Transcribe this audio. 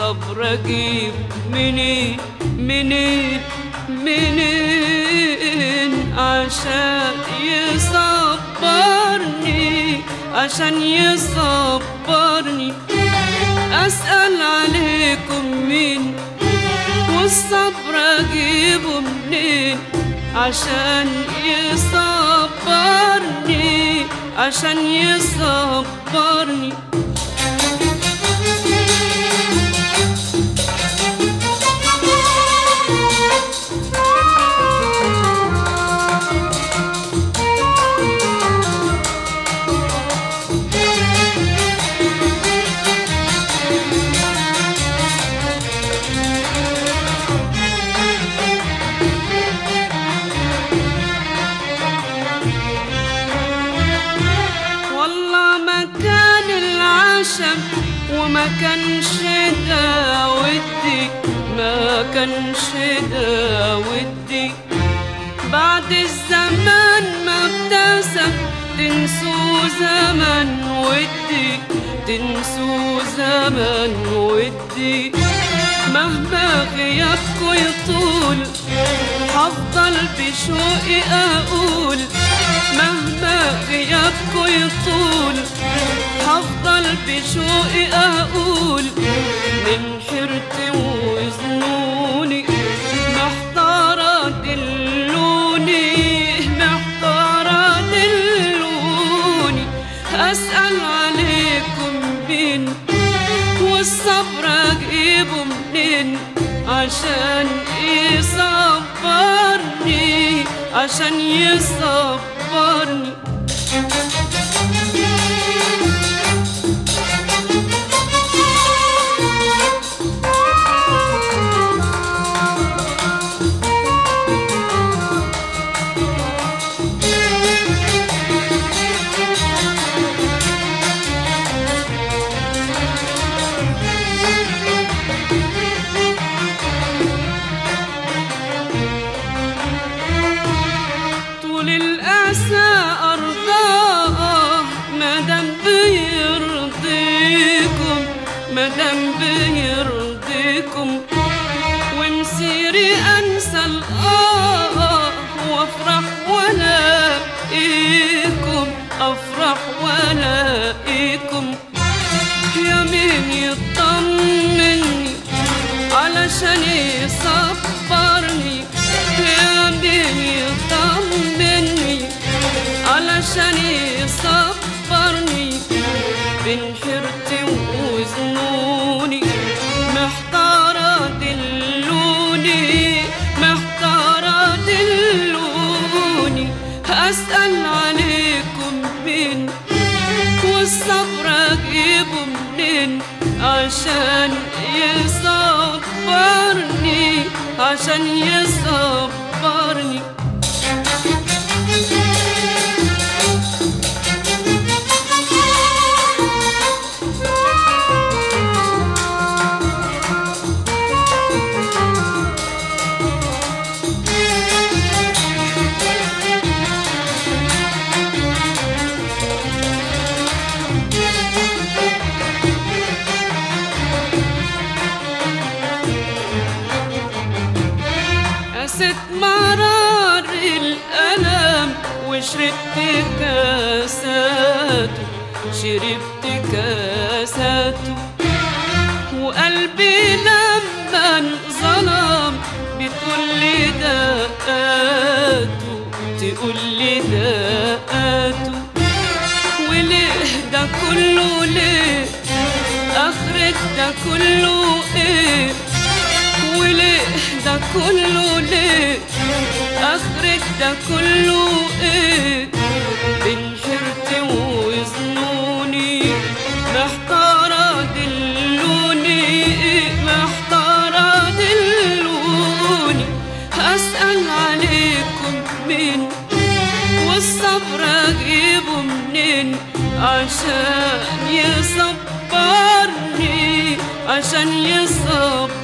والصبر اجيب منين منين منين عشان يصبرني عشان يصبرني اسال عليكم مين والصبر اجيبه منين عشان يصبرني عشان يصبرني والله ما كان العشم وما كانش ده ودي ما كانش ده ودي بعد الزمان ما ابتسم تنسوا زمن ودي تنسوا زمن ودي مهما غيابكوا يطول هفضل بشوقي اقول مهما غيابكوا يطول هفضل بشوقي اقول من حيرتي وظنوني محتارة دلوني محتارة دلوني اسأل عليكم مين والصبر اجيبه منين عشان يصبرني عشان يصبرني طول الأسى أرضاه مادام بيرضيكم مادام بيرضيكم ومسيري أنسى الآه وأفرح ولا إيكم أفرح ولا إيكم يا مين يطمني علشان يصبرني يا مين يطمني علشان يصبرني بين حيرتي وظنوني محتارة دلوني محتارة دلوني أسأل عليكم مين والصبر اجيبه منين عشان يصبرني عشان يصبرني قست مرار الألم وشربت كاساته شربت كاساته وقلبي لما انظلم بتقول لي دقاته تقول لي دقاته وليه ده كله ليه اخرة ده كله ايه وليه ده كله ليه اخرة ده كله ايه بين حيرتي وظنوني محتارة دلوني محتارة دلوني اسأل عليكم مين والصبر اجيبه منين عشان يصبرني عشان يصبرني